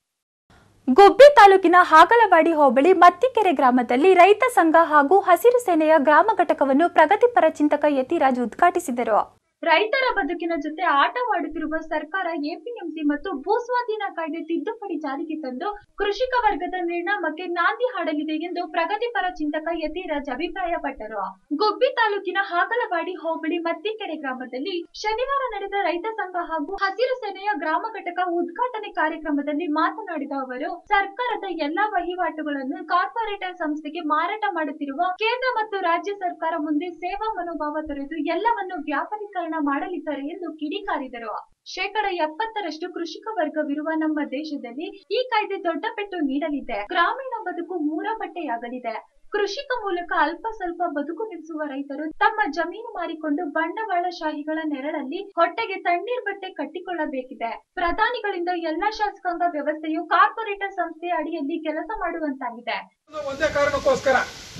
ಗುಬ್ಬಿ ತಾಲೂಕಿನ ಹಾಗಲವಾಡಿ ಹೋಬಳಿ ಮತ್ತಿಕೆರೆ ಗ್ರಾಮದಲ್ಲಿ ರೈತ ಸಂಘ ಹಾಗೂ ಹಸಿರು ಸೇನೆಯ ಗ್ರಾಮ ಘಟಕವನ್ನು ಪ್ರಗತಿಪರ ಚಿಂತಕ ಯತಿರಾಜ್ ಉದ್ಘಾಟಿಸಿದರು ರೈತರ ಬದುಕಿನ ಜೊತೆ ಆಟವಾಡುತ್ತಿರುವ ಸರ್ಕಾರ ಎಪಿಎಂಸಿ ಮತ್ತು ಭೂಸ್ವಾಧೀನ ಕಾಯ್ದೆ ತಿದ್ದುಪಡಿ ಜಾರಿಗೆ ತಂದು ಕೃಷಿಕ ವರ್ಗದ ನಿರ್ಣಾಮಕ್ಕೆ ನಾಂದಿ ಹಾಡಲಿದೆ ಎಂದು ಪ್ರಗತಿಪರ ಚಿಂತಕ ಯತಿರಾಜ್ ಅಭಿಪ್ರಾಯಪಟ್ಟರು ಗುಬ್ಬಿ ತಾಲೂಕಿನ ಹಾಗಲವಾಡಿ ಹೋಬಳಿ ಮತ್ತಿಕೆರೆ ಗ್ರಾಮದಲ್ಲಿ ಶನಿವಾರ ನಡೆದ ರೈತ ಸಂಘ ಹಾಗೂ ಹಸಿರು ಸೇನೆಯ ಗ್ರಾಮ ಘಟಕ ಉದ್ಘಾಟನೆ ಕಾರ್ಯಕ್ರಮದಲ್ಲಿ ಮಾತನಾಡಿದ ಅವರು ಸರ್ಕಾರದ ಎಲ್ಲಾ ವಹಿವಾಟುಗಳನ್ನು ಕಾರ್ಪೊರೇಟರ್ ಸಂಸ್ಥೆಗೆ ಮಾರಾಟ ಮಾಡುತ್ತಿರುವ ಕೇಂದ್ರ ಮತ್ತು ರಾಜ್ಯ ಸರ್ಕಾರ ಮುಂದೆ ಸೇವಾ ಮನೋಭಾವ ತೊರೆದು ಎಲ್ಲವನ್ನು ವ್ಯಾಪಾರೀಕರಣ ಮಾಡಲಿದ್ದಾರೆ ಎಂದು ಕಿಡಿಕಾರಿದರು ಶೇಕಡ ಎಪ್ಪತ್ತರಷ್ಟು ಕೃಷಿಕ ವರ್ಗವಿರುವ ನಮ್ಮ ದೇಶದಲ್ಲಿ ಈ ಕಾಯ್ದೆ ದೊಡ್ಡ ಪೆಟ್ಟು ನೀಡಲಿದೆ ಗ್ರಾಮೀಣ ಬದುಕು ಮೂರಪಟ್ಟೆಯಾಗಲಿದೆ ಕೃಷಿಕ ಮೂಲಕ ಅಲ್ಪ ಸ್ವಲ್ಪ ಬದುಕು ನಡೆಸುವ ರೈತರು ತಮ್ಮ ಜಮೀನು ಮಾರಿಕೊಂಡು ಬಂಡವಾಳಶಾಹಿಗಳ ನೆರಳಲ್ಲಿ ಹೊಟ್ಟೆಗೆ ತಣ್ಣೀರ್ ಬಟ್ಟೆ ಕಟ್ಟಿಕೊಳ್ಳಬೇಕಿದೆ ಪ್ರಧಾನಿಗಳಿಂದ ಎಲ್ಲಾ ಶಾಸಕಾಂಗ ವ್ಯವಸ್ಥೆಯು ಕಾರ್ಪೊರೇಟರ್ ಸಂಸ್ಥೆಯ ಅಡಿಯಲ್ಲಿ ಕೆಲಸ ಮಾಡುವಂತಾಗಿದೆ ಒಂದೇ ಕಾರಣಕ್ಕೋಸ್ಕರ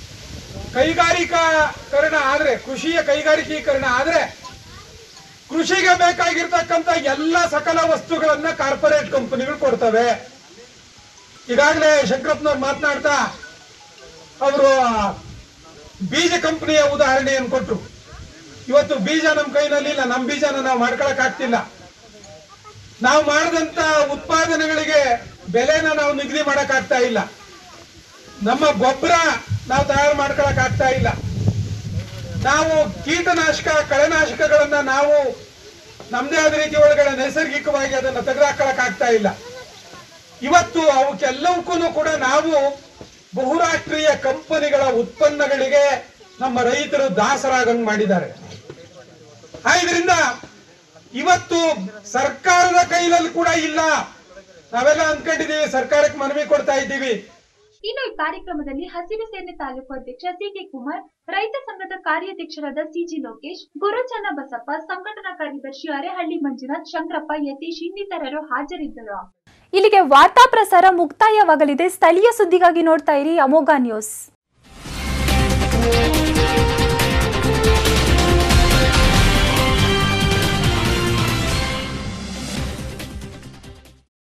ಕೈಗಾರಿಕೀಕರಣ ಆದ್ರೆ ಕೃಷಿಯ ಕೈಗಾರಿಕೀಕರಣ ಆದ್ರೆ ಕೃಷಿಗೆ ಬೇಕಾಗಿರ್ತಕ್ಕಂಥ ಎಲ್ಲ ಸಕಲ ವಸ್ತುಗಳನ್ನ ಕಾರ್ಪೊರೇಟ್ ಕಂಪನಿಗಳು ಕೊಡ್ತವೆ ಈಗಾಗಲೇ ಶಂಕರಪ್ಪನವ್ರು ಮಾತನಾಡ್ತಾ ಅವರು ಬೀಜ ಕಂಪನಿಯ ಉದಾಹರಣೆಯನ್ನು ಕೊಟ್ರು ಇವತ್ತು ಬೀಜ ನಮ್ಮ ಕೈನಲ್ಲಿ ಇಲ್ಲ ನಮ್ಮ ಬೀಜನ ನಾವು ಮಾಡ್ಕೊಳಕ್ ಆಗ್ತಿಲ್ಲ ನಾವು ಮಾಡಿದಂತ ಉತ್ಪಾದನೆಗಳಿಗೆ ಬೆಲೆನ ನಾವು ನಿಗದಿ ಮಾಡಕ್ ಆಗ್ತಾ ಇಲ್ಲ ನಮ್ಮ ಗೊಬ್ಬರ ನಾವು ತಯಾರು ಮಾಡ್ಕೊಳಕ್ ಆಗ್ತಾ ಇಲ್ಲ ನಾವು ಕೀಟನಾಶಕ ಕಳೆನಾಶಕಗಳನ್ನ ನಾವು ನಮ್ದೇ ಆದ ರೀತಿ ಒಳಗಡೆ ನೈಸರ್ಗಿಕವಾಗಿ ಅದನ್ನ ತೆಗೆದುಹಾಕೊಳಕ್ ಆಗ್ತಾ ಇಲ್ಲ ಇವತ್ತು ಅವಕ್ಕೆಲ್ಲವಕ್ಕೂ ಕೂಡ ನಾವು ಬಹುರಾಷ್ಟ್ರೀಯ ಕಂಪನಿಗಳ ಉತ್ಪನ್ನಗಳಿಗೆ ನಮ್ಮ ರೈತರು ದಾಸರಾಗಂಗ್ ಮಾಡಿದ್ದಾರೆ ಇದರಿಂದ ಇವತ್ತು ಸರ್ಕಾರದ ಕೈಲಲ್ಲಿ ಕೂಡ ಇಲ್ಲ ನಾವೆಲ್ಲ ಅಂದ್ಕೊಂಡಿದೀವಿ ಸರ್ಕಾರಕ್ಕೆ ಮನವಿ ಕೊಡ್ತಾ ಇದ್ದೀವಿ ಇನ್ನು ಈ ಕಾರ್ಯಕ್ರಮದಲ್ಲಿ ಹಸಿರು ಸೇನೆ ತಾಲೂಕು ಅಧ್ಯಕ್ಷ ಸಿಕೆ ಕುಮಾರ್ ರೈತ ಸಂಘದ ಕಾರ್ಯಾಧ್ಯಕ್ಷರಾದ ಸಿಜಿ ಲೋಕೇಶ್ ಗುರುಚನ್ನ ಬಸಪ್ಪ ಸಂಘಟನಾ ಕಾರ್ಯದರ್ಶಿ ಅರೆಹಳ್ಳಿ ಮಂಜುನಾಥ್ ಶಂಕರಪ್ಪ ಯತೀಶ್ ಇನ್ನಿತರರು ಹಾಜರಿದ್ದರು ಇಲ್ಲಿಗೆ ವಾರ್ತಾ ಪ್ರಸಾರ ಮುಕ್ತಾಯವಾಗಲಿದೆ ಸ್ಥಳೀಯ ಸುದ್ದಿಗಾಗಿ ನೋಡ್ತಾ ಇರಿ ಅಮೋಘ ನ್ಯೂಸ್